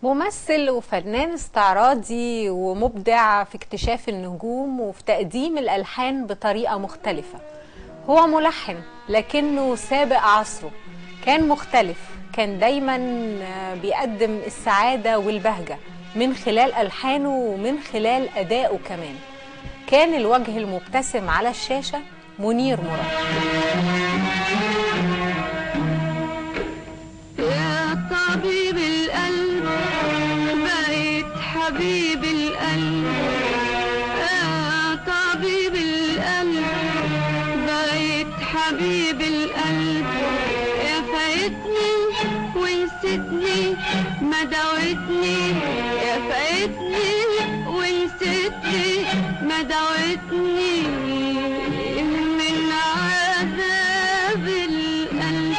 ممثل وفنان استعراضي ومبدع في اكتشاف النجوم وفي تقديم الألحان بطريقة مختلفة هو ملحن لكنه سابق عصره كان مختلف كان دايما بيقدم السعادة والبهجة من خلال ألحانه ومن خلال أدائه كمان كان الوجه المبتسم على الشاشة منير مراد يا طبيب القلب بقيت حبيب القلب يا طبيب القلب بقيت حبيب القلب يا فايتني ونسيتني ما داوتني يا فايتني ونسيتني ما داوتني من عذاب القلب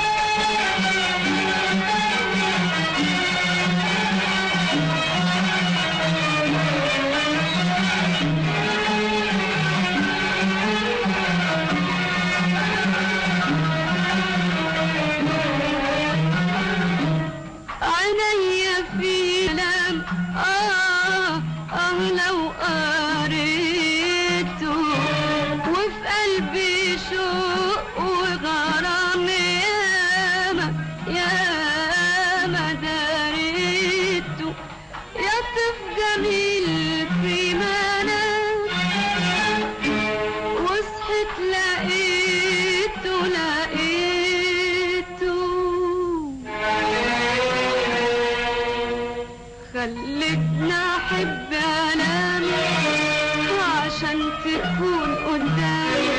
عينيا في كلام آه آه لو قريته وفي قلبي شوق وغرام ياما ياما داريته يا طف جميل في منام وصحت لقيته لقيته خلتنا احب انام عشان تكون قدامي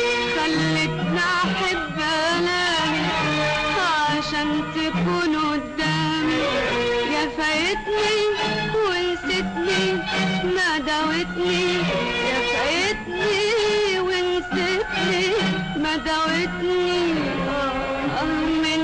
خلتنا احب انام عشان تكون قدامي يا فايتني ونسيتني ما داوتني يا فايتني ونسيتني ما داوتني آه من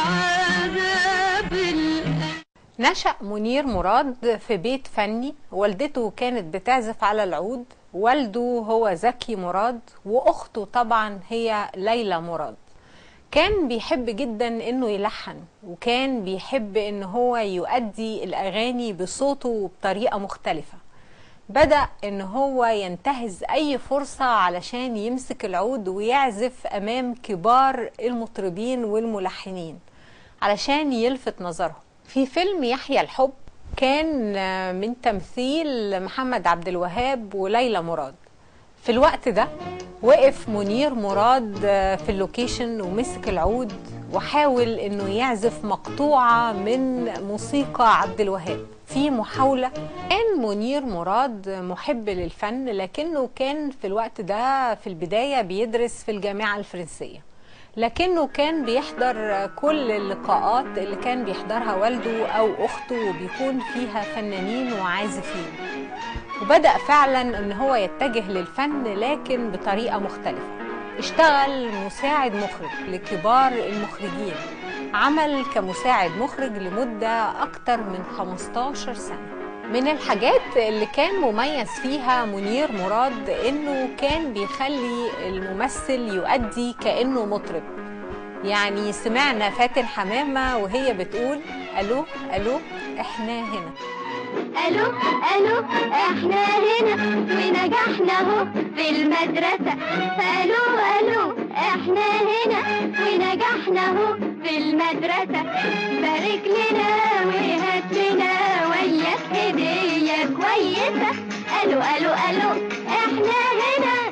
عذاب القلب نشأ منير مراد في بيت فني والدته كانت بتعزف على العود والده هو زكي مراد وأخته طبعا هي ليلى مراد كان بيحب جدا انه يلحن وكان بيحب ان هو يؤدي الاغاني بصوته وبطريقه مختلفه بدأ ان هو ينتهز اي فرصة علشان يمسك العود ويعزف امام كبار المطربين والملحنين علشان يلفت نظرهم في فيلم يحيى الحب كان آه، من تمثيل محمد عبد الوهاب وليلى مراد في الوقت ده وقف منير مراد آه، في اللوكيشن ومسك العود وحاول انه يعزف مقطوعة من موسيقى عبد الوهاب في محاولة كان منير مراد محب للفن لكنه كان في الوقت ده في البداية بيدرس في الجامعة الفرنسية لكنه كان بيحضر كل اللقاءات اللي كان بيحضرها والده أو أخته وبيكون فيها فنانين وعازفين وبدأ فعلا ان هو يتجه للفن لكن بطريقة مختلفة اشتغل مساعد مخرج لكبار المخرجين عمل كمساعد مخرج لمدة أكتر من 15 سنة من الحاجات اللي كان مميز فيها منير مراد انه كان بيخلي الممثل يؤدي كأنه مطرب يعني سمعنا فاتن حمامة وهي بتقول ألو ألو إحنا هنا الو الو احنا هنا ونجحنا اهو في المدرسة الو الو احنا هنا ونجحنا اهو في المدرسة بارك لنا وهات لنا وياك هدية كويسة الو الو الو احنا هنا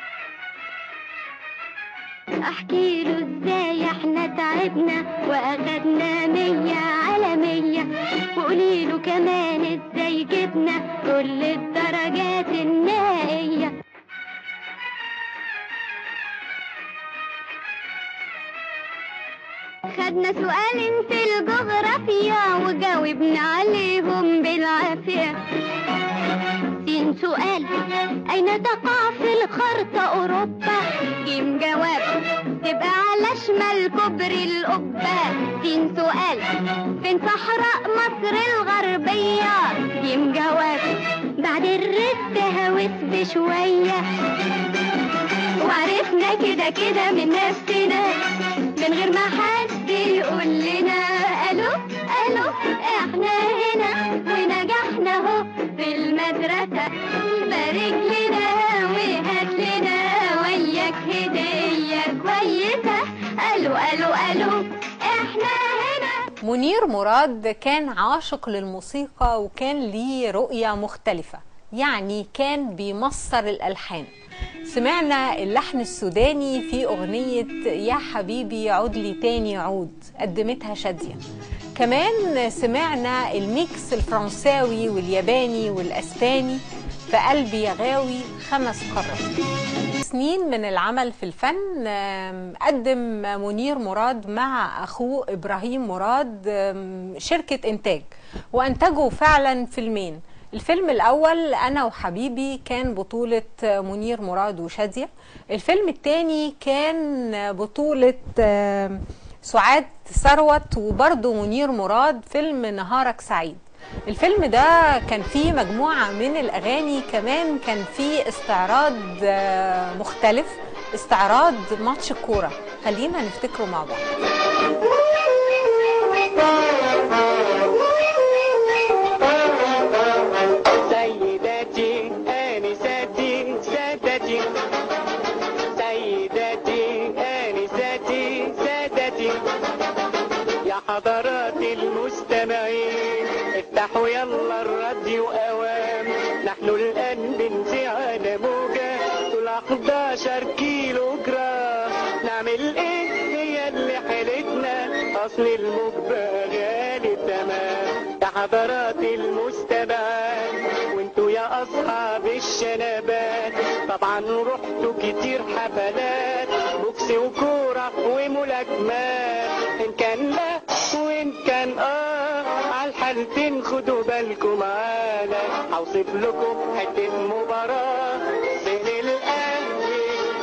احكي له ازاي احنا تعبنا واخدنا مية على مية وقولي له كمان ازاي جبنا كل الدرجات النهائية خدنا سؤالين في الجغرافيا وجاوبنا عليهم بالعافية سين سؤال أين تقع في الخرطة أوروبا جيم جواب تبقى على شمال كوبري القبة سين سؤال فين صحراء مصر الغربية جيم جواب بعد الرد هوت بشوية وعرفنا كده كده من نفسنا من غير ما حد يقول لنا الو الو احنا هنا قالوا احنا هنا منير مراد كان عاشق للموسيقى وكان ليه رؤية مختلفة يعني كان بيمصر الألحان سمعنا اللحن السوداني في أغنية يا حبيبي عود لي تاني عود قدمتها شادية كمان سمعنا الميكس الفرنساوي والياباني والأسباني في قلبي يا غاوي خمس قارات سنين من العمل في الفن آم، قدم منير مراد مع اخوه ابراهيم مراد آم، شركه انتاج وانتجوا فعلا فيلمين الفيلم الاول انا وحبيبي كان بطوله منير مراد وشاديه الفيلم الثاني كان بطوله آم، سعاد ثروت وبرضه منير مراد فيلم نهارك سعيد الفيلم ده كان فيه مجموعة من الأغاني كمان كان فيه استعراض آه، مختلف استعراض ماتش الكورة خلينا نفتكره مع بعض سيداتي آنساتي سادتي سيداتي آنساتي سادتي يا حضرات المستمعين افتحوا يلا الراديو أوام نحن الآن بنذيع على موجة طول 11 كيلو جرام نعمل ايه هي اللي حيلتنا اصل الموج غالي تمام يا حضرات المستمعات وانتوا يا اصحاب الشنبات طبعا رحتوا كتير حفلات بوكس وكورة وملاكمات ان كان لا وان كان اه على الحالتين خدوا بالكم معانا هوصف لكم حتة مباراة بين الاهلي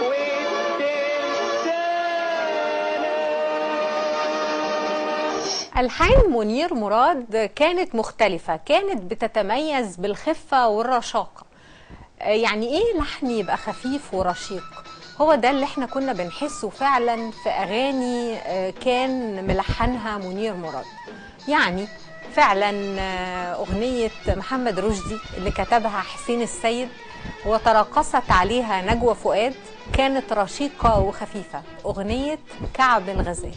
والترسانة ألحان منير مراد كانت مختلفة كانت بتتميز بالخفة والرشاقة آه، يعني ايه لحن يبقى خفيف ورشيق هو ده اللي احنا كنا بنحسه فعلا في اغاني آه، كان ملحنها منير مراد يعني فعلا آه، اغنيه محمد رشدي اللي كتبها حسين السيد وتراقصت عليها نجوى فؤاد كانت رشيقه وخفيفه اغنيه كعب الغزال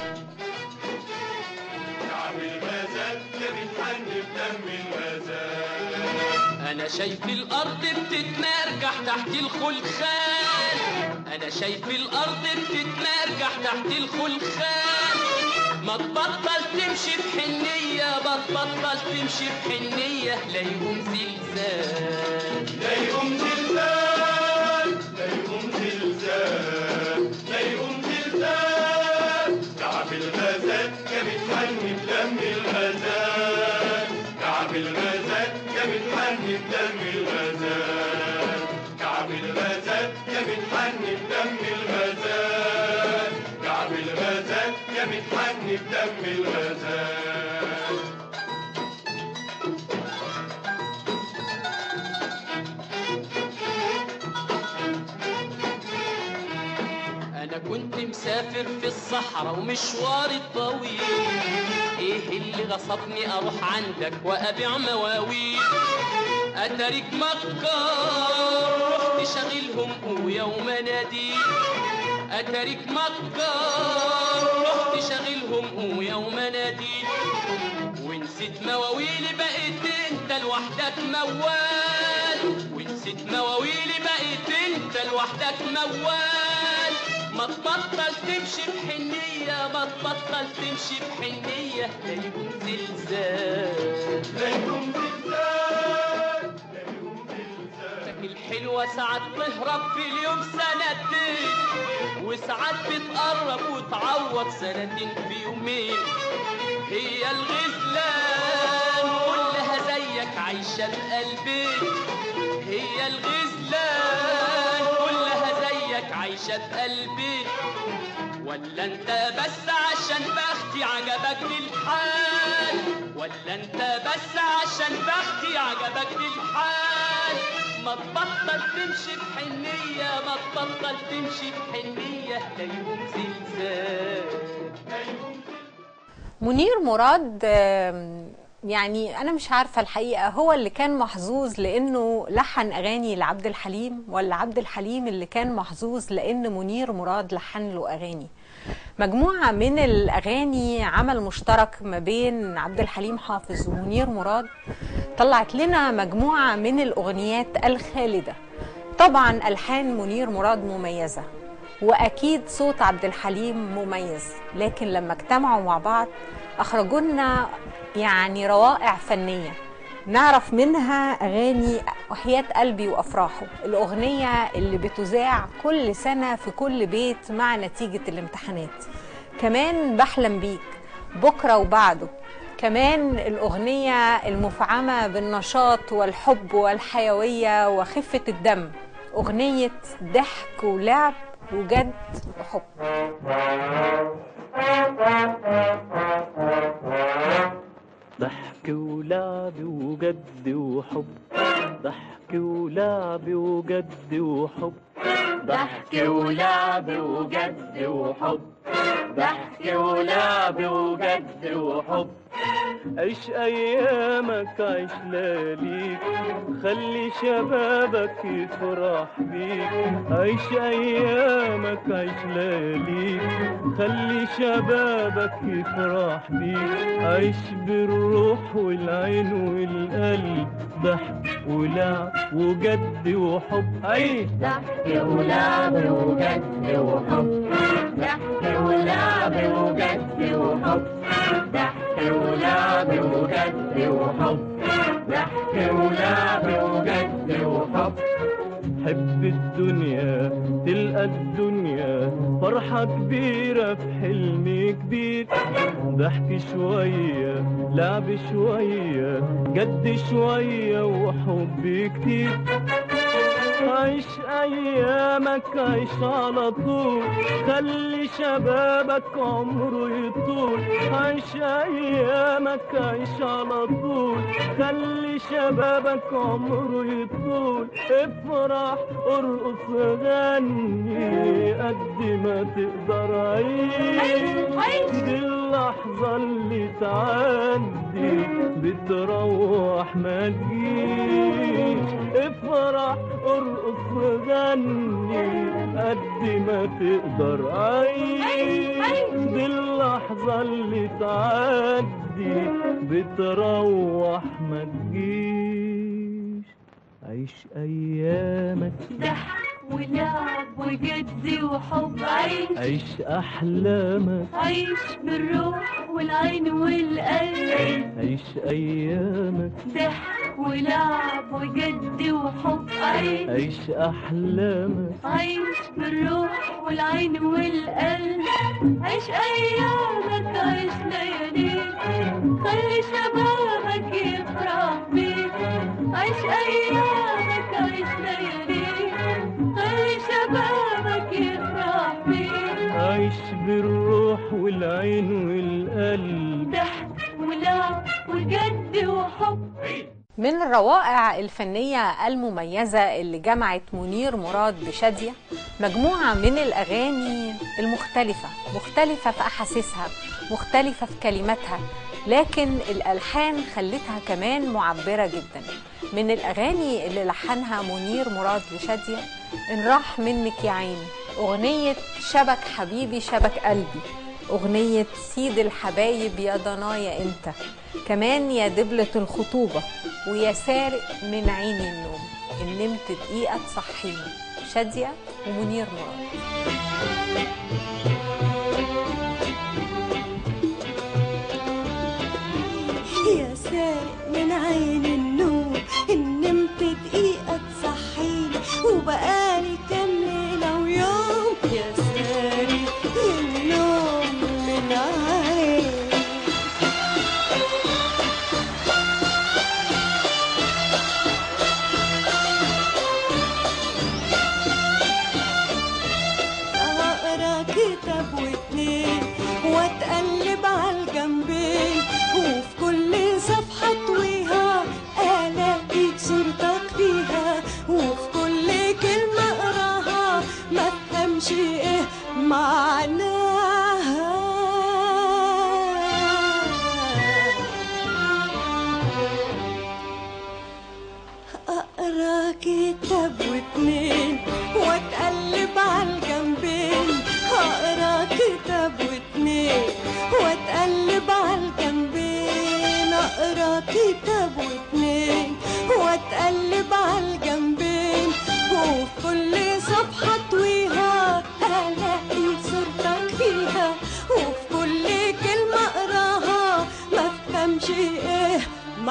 انا شايف الارض بتتمرجح تحت الخلخال انا شايف الارض بتتمرجح تحت الخلخال ما تبطل تمشي بحنية بتبطل تمشي بحنية لا يقوم زلزال لا يقوم زلزال لا يقوم زلزال لا يقوم زلزال كعب الغزال يا بتحني بدم الغزال كعب الغزال يا بتحني بدم الغزال كعب الغزال يا بتحني بدم الغزال كعب الغزال يا بتحني بدم الغزال انا كنت مسافر في الصحراء ومشواري طويل ايه اللي غصبني اروح عندك وابيع مواويل اتاريك مكار رحت شغلهم قوية ومناديل اتاريك مكار رحت شغلهم قوية ومناديل ونسيت مواويلي بقيت انت لوحدك موال ونسيت مواويلي بقيت انت لوحدك موال ما تبطل تمشي بحنية ما تبطل تمشي بحنية لا يكون زلزال لا يقوم زلزال لا يقوم زلزال الحلوة ساعات تهرب في اليوم سنتين وساعات بتقرب وتعوض سنتين في يومين هي الغزلان كلها زيك عايشة بقلبين هي الغزلان كلها زيك عايشة بقلبين ولا انت بس عشان بختي عجبك الحال ولا انت بس عشان بختي عجبك الحال ما تبطل تمشي بحنية ما تبطل تمشي بحنية لا يقوم زلزال منير مراد آم، يعني انا مش عارفه الحقيقه هو اللي كان محظوظ لانه لحن اغاني لعبد الحليم ولا عبد الحليم اللي كان محظوظ لان منير مراد لحن له اغاني مجموعة من الأغاني عمل مشترك ما بين عبد الحليم حافظ ومنير مراد طلعت لنا مجموعة من الأغنيات الخالدة طبعا ألحان منير مراد مميزة وأكيد صوت عبد الحليم مميز لكن لما اجتمعوا مع بعض أخرجوا لنا يعني روائع فنية نعرف منها أغاني وحياة قلبي وأفراحه الأغنية اللي بتذاع كل سنة في كل بيت مع نتيجة الامتحانات كمان بحلم بيك بكرة وبعده كمان الأغنية المفعمة بالنشاط والحب والحيوية وخفة الدم أغنية ضحك ولعب وجد وحب ضحك ولعب وجد وحب ضحك ولعب وجد وحب ضحك ولعب وجد وحب ضحك ولعب وجد وحب عيش ايامك عيش لياليك خلي شبابك يفرح بيك عيش ايامك عيش لياليك خلي شبابك يفرح بيك عيش بالروح والعين والقلب ضحك ولعب وجد وحب عيش ضحك ولعب وجد وحب ضحك ولعب وجد وحب ضحك ولعب وجد وحب ضحك ولعب وجد وحب حب الدنيا تلقى الدنيا فرحة كبيرة في حلم كبير ضحك شوية لعب شوية جد شوية وحب كتير عيش ايامك عيش على طول خلي شبابك عمره يطول عيش ايامك عيش على طول خلي شبابك عمره يطول افرح ارقص غني قد ما تقدر عيش دي اللحظة اللي تعدي بتروح ما تجيش افرح ارقص غني قد ما تقدر عيش دي اللحظة اللي تعدي بتروح ما تجيش عيش ايامك ضحك ولعب وجد وحب عيش عيش احلامك عيش بالروح والعين والقلب عيش ايامك ضحك ولعب وجد وحب عيش عيش احلامك عيش بالروح والعين والقلب عيش ايامك عيش لياليك خلي شبابك يفرح بيك عيش ايامك عيش لياليك خلي شبابك يفرح بيك عيش بالروح والعين والقلب ضحك ولعب وجد وحب من الروائع الفنية المميزة اللي جمعت منير مراد بشادية مجموعة من الأغاني المختلفة مختلفة في أحاسيسها مختلفة في كلماتها لكن الألحان خلتها كمان معبرة جدا من الأغاني اللي لحنها منير مراد لشادية إن راح منك يا عيني أغنية شبك حبيبي شبك قلبي أغنية سيد الحبايب يا ضنايا أنت كمان يا دبلة الخطوبة ويا سارق من عيني النوم إن نمت دقيقة تصحيني شادية ومنير مراد يا سارق من عين النور ان نمت دقيقة تصحيني وبقالي كام ليلة ويوم يا سارق النوم من عين هقرا كتاب كتاب واتنين واتقلب على الجنبين وفي كل صفحة طويها الاقي صورتك فيها وفي كل كلمة اقراها ما افهمش ايه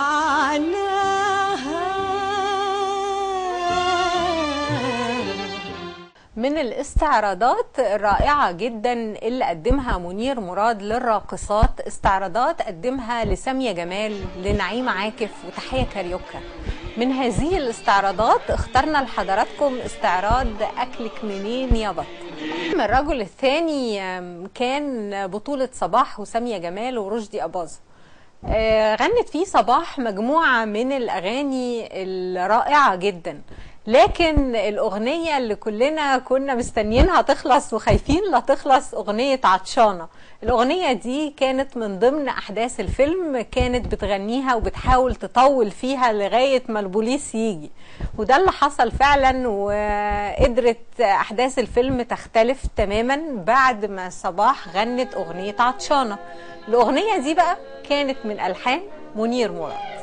معناها من الاستعراضات الرائعة جدا اللي قدمها منير مراد للراقصات استعراضات قدمها لسامية جمال لنعيم عاكف وتحية كاريوكا من هذه الاستعراضات اخترنا لحضراتكم استعراض أكلك منين يا بط الرجل الثاني آم، كان بطولة صباح وسامية جمال ورشدي أباظة آه، غنت فيه صباح مجموعة من الأغاني الرائعة جدا لكن الأغنية اللي كلنا كنا مستنيينها تخلص وخايفين لا تخلص أغنية عطشانة الأغنية دي كانت من ضمن أحداث الفيلم كانت بتغنيها وبتحاول تطول فيها لغاية ما البوليس يجي وده اللي حصل فعلا وقدرت أحداث الفيلم تختلف تماما بعد ما صباح غنت أغنية عطشانة الأغنية دي بقى كانت من ألحان منير مراد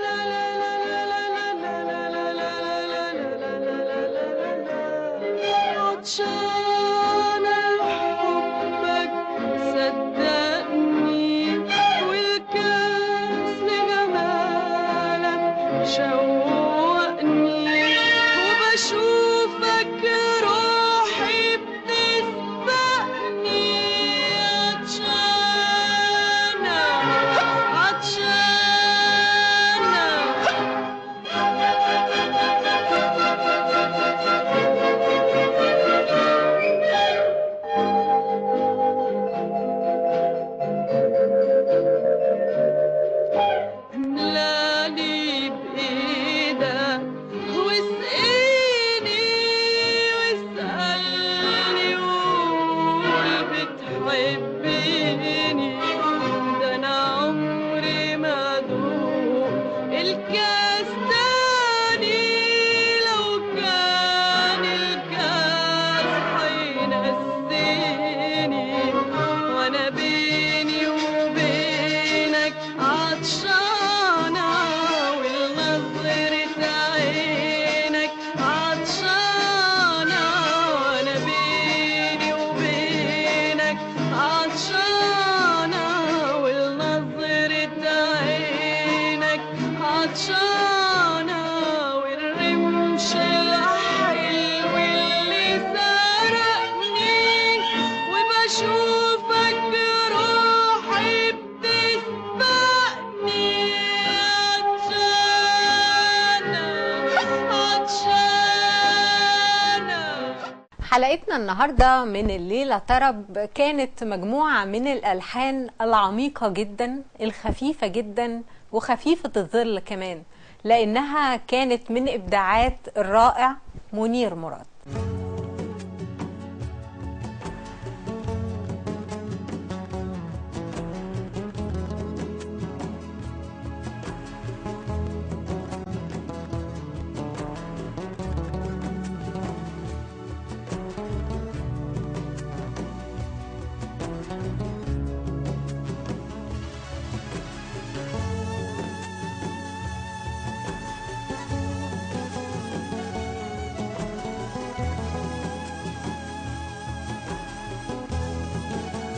عطشانة لحبك صدقني والكاس لجمالك شوقني وبشوفك روحي بتسبقني عطشانة عطشانة ملاني بإيدك واسقيني واسألني وقول بتحبيني ده أنا عمري ما أدوق الكاس تاني لو كان الكاس حينسيني وأنا بيني وبينك عطشانة والنظرة عينك عطشانة وأنا بيني وبينك عطشانة والنظرة عينك عطشانة والرمش الحلو اللي سرقني وبشوفك روحي بتسبقني عطشانة عطشانة حلقتنا النهاردة من الليلة طرب كانت مجموعة من الألحان العميقة جدا الخفيفة جدا وخفيفة الظل كمان لأنها كانت من إبداعات الرائع منير مراد